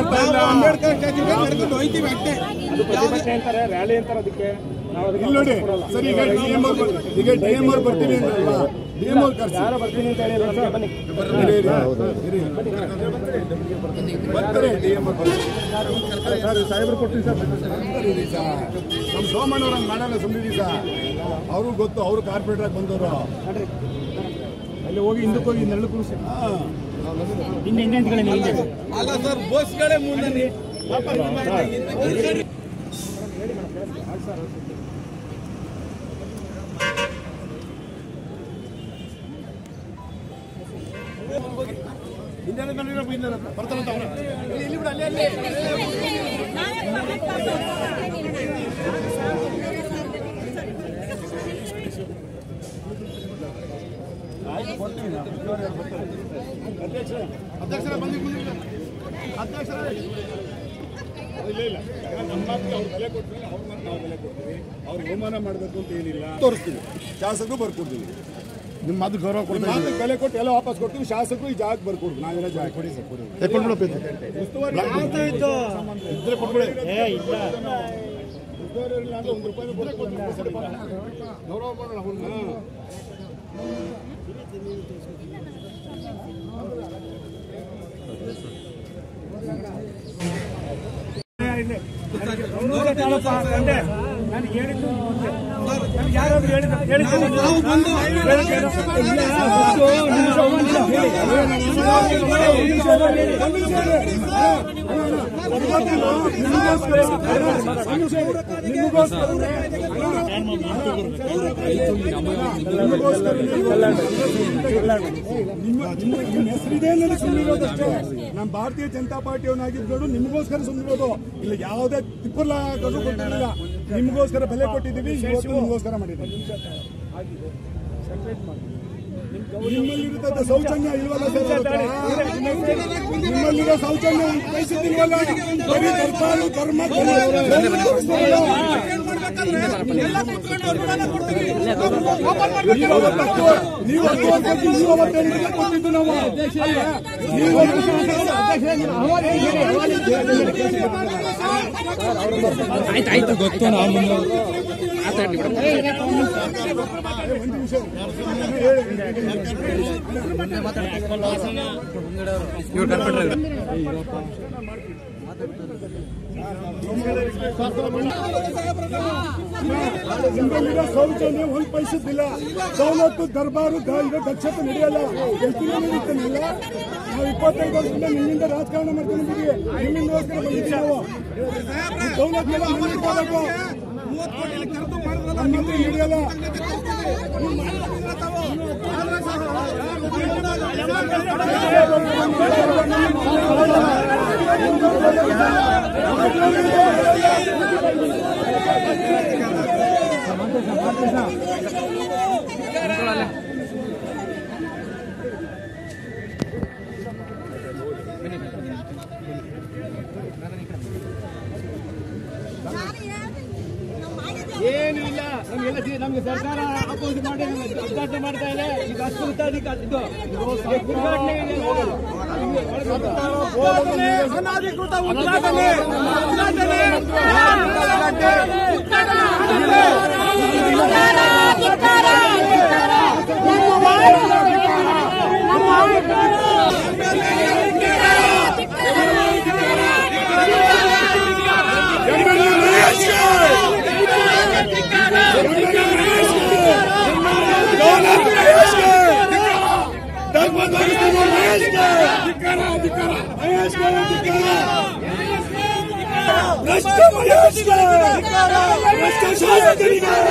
ಮಾಡ್ತಾ ಇಲ್ಲ ಅಂಬೇಡ್ಕರ್ ಸ್ಟ್ಯಾಚ್ಯೂಗೆ ನಡ್ಕೊಂಡು ಹೋಯ್ತೀವಿ ಅಷ್ಟೇ ಪ್ರತಿಭಟನೆ ಅಂತಾರೆ ರ್ಯಾಲಿ ಅಂತಾರೆ ಅದಕ್ಕೆ ನಾವು ಅದಕ್ಕೆ ಇಲ್ಲಿ ನೋಡಿ ಸರಿ ಈಗ ಡಿ ಎಂ ಅವ್ರು ಈಗ ಡಿ ಎಂ ಅವ್ರು ಬರ್ತೀವಿ ಅಂದ್ರಲ್ವಾ ಡಿ ಎಂ ಅವ್ರು ಕರ್ಸಿ ಯಾರೋ ಬರ್ತೀನಿ ಅಂತ ಹೇಳಿದ್ರು ನಮ್ಗೆ ಬನ್ನಿ ಇರಿ, ಇರಿ. ಇರಿ. ಬರ್ತಾರೆ ಡಿ ಎಂ ಅವ್ರು ಬರ್ತಾರೆ. ಸಾಹೇಬ್ರು ಕೊಡ್ತೀನಿ ಸರ್ ಬರ್ತಾರೆ ಸರ್. ನಮ್ಮ ಸೋಮಣ್ಣವ್ರು ಹಂಗೆ ಮಾಡಲ್ಲ ಸುಮ್ಮನೆ ಸರ್ ಅವ್ರಿಗೂ ಗೊತ್ತು ಅವರು ಕಾರ್ಪೊರೇಟರ್ ಬಂದವರು ಅಲ್ಲಿ ಹೋಗಿ ಹಿಂದಕ್ಕೆ ಹೋಗಿ ನೆರಳು ಕೂರಿಸಿ ಹಾ. ಹಿಂದೆ ಹಿಂದೆ ನಿಂತ್ಕೊಳ್ಳಿ ನೀವು ಹಿಂದೆ ಅಲ್ಲ ಸರ್ ಬಸ್ಗಳೇ ಮುಂದೆ ಹಿಂದೆ ಬಂದಿರೋ ಹಿಂದೆ ಬರ್ತಾರಂತ ಅವ್ರು. ಇಲ್ಲಿ ಬಿಡು, ಅಲ್ಲಿ, ಅಲ್ಲಿ. ಅಧ್ಯಕ್ಷರೇ ಬಂದು ಅಧ್ಯಕ್ಷರೇ ಇಲ್ಲ ಇಲ್ಲ ನಮ್ಮ ಮಾತಿಗೆ ಅವ್ರು ಬೆಲೆ ಕೊಡ್ತೀವಿ ಅವ್ರ ಮಾತು ನಾವು ಬೆಲೆ ಕೊಡ್ತೀವಿ ಅವ್ರಿಗೆ ಅವಮಾನ ಮಾಡಬೇಕು ಅಂತ ಏನಿಲ್ಲ ತೋರಿಸ್ತೀವಿ ಶಾಸಕರು ಬರ್ಕೊಡ್ತೀವಿ ನಿಮ್ಮ ಮಾತು ಗೌರವ ಕೊಡ್ತೀವಿ ಮಾತಿಗೆ ಬೆಲೆ ಕೊಟ್ಟು ಎಲ್ಲ ವಾಪಸ್ ಕೊಡ್ತೀವಿ ಶಾಸಕರು ಈ ಜಾಗಕ್ಕೆ ಬರ್ಕೊಡ್ತೀವಿ ನಾವೆಲ್ಲ ಜಾಗ ಕೊಡಿ ಸರ್ ಕೊಡಿ ಉಸ್ತುವಾರಿ ಇದ್ರೆ ಕೊಟ್ಬಿಡಿ ಉಸ್ತುವಾರಿ ಇಲ್ಲ ಅಂದ್ರೆ ಒಂದು ರೂಪಾಯಿ ಕೊಡ್ತೀವಿ ಸರಿ. ಗೌರವ ಮಾಡೋಣ ಅವ್ರನ್ನ. ನಾನು ಹೇಳಿದ್ದು ಮುಂದೆ. ನನಗೆ ಯಾರಾದ್ರೂ ಹೇಳಿದ್ದು ಹೇಳಿದ್ದು ನಾವು ಬಂದು ನಿಮ್ಮ ನಿಮ್ಮ ನಿಮ್ಮ ಹೆಸರಿದೆ ನನಗೆ ಸುಮ್ಮನಿರೋದಷ್ಟೇ ನಮ್ಮ ಭಾರತೀಯ ಜನತಾ ಪಾರ್ಟಿಯವನಾಗಿದ್ದು ನಿಮಗೋಸ್ಕರ ಸುಮ್ಮನಿರೋದು ಇಲ್ಲ ಯಾವುದೇ ತಿಪ್ಪಲ ಕೊಟ್ಟಿರಲಿಲ್ಲ ನಿಮಗೋಸ್ಕರ ಬೆಲೆ ಕೊಟ್ಟಿದ್ದೀವಿ ಇವತ್ತು ನಿಮಗೋಸ್ಕರ ಮಾಡಿದ್ದೀವಿ ನಿಮ್ಮಲ್ಲಿರ್ತದ ಸೌಜನ್ಯ ಇಲ್ವಲ್ಲ ಸರ್ ಅವ್ರ ಹತ್ರ? ನಿಮ್ಮಲ್ಲಿರೋ ಸೌಜನ್ಯ ಬಯಸುತ್ತಿಲ್ವಲ್ಲ ಬರೀ ದರ್ಬಾರು ಧರ್ಮ ನೀವು ಅವತ್ತು ನೀವು ಹತ್ತು ವರ್ಷಕ್ಕೆ ನೀವು ಅವತ್ತು ಹೇಳಿದ್ರೆ ಕೊಟ್ಟಿದ್ದು ನಾವು ಅಲ್ವಾ? ನೀವು ಆಯ್ತಾಯ್ತು ಗೊತ್ತು ನಾವು ಮುಂದೆ ಒಂದು ನಿಮಿಷ ನಿಮ್ಮಲ್ಲಿರೋ ಸೌಜನ್ಯ ಒಂದು ಪೈಸದಿಲ್ಲ ಸವಲತ್ತು ದರ್ಬಾರು ದ- ಇದು ದಕ್ಷತೆ ನಡೆಯಲ್ಲ ಎಷ್ಟು ದಿನ ನಡೀತಾನಿಲ್ಲ ನಾವು ಇಪ್ಪತ್ತೈದು ವರ್ಷದಿಂದ ನಿಮ್ಮಿಂದ ರಾಜಕಾರಣ ಮಾಡ್ಕೊಂಡು ಬಂದಿದ್ದೀವಿ ನಿಮ್ಮಿಂದೋಸ್ಕರ ಬಂದಿದ್ದೀವಿ ನಾವು ಈ ಸವಲತ್ತೆಲ್ಲ ನಮಗೆ ಕೊಡಬೇಕು ಮೂವತ್ತು ಕೋಟಿ ಕರೆದು ಮಾಡಿದ್ರಲ್ಲ ನಮ್ಮಲ್ಲಿ ನಡೆಯಲ್ಲ ಏನು ಇಲ್ಲ ನಮ್ಗೆಲ್ಲ ಸಿ- ನಮ್ಗೆ ಸರ್ಕಾರ ಅಪೋಸ್ ಮಾಡಿ ಅಭ್ಯಾಸ ಮಾಡ್ತಾ ಇದೆ ಈಗ ಅಸ್ಪೃತ ಅಧಿಕ- ಇದು ಉದ್ಘಾಟನೆ ಇದೆಯಲ್ಲ, ಅನಾಧಿಕೃತ ಉದ್ಘಾಟನೆ ಉದ್ಘಾಟನೆ ಭ್ರಷ್ಟ ಶಾಸಕರಿಗೆ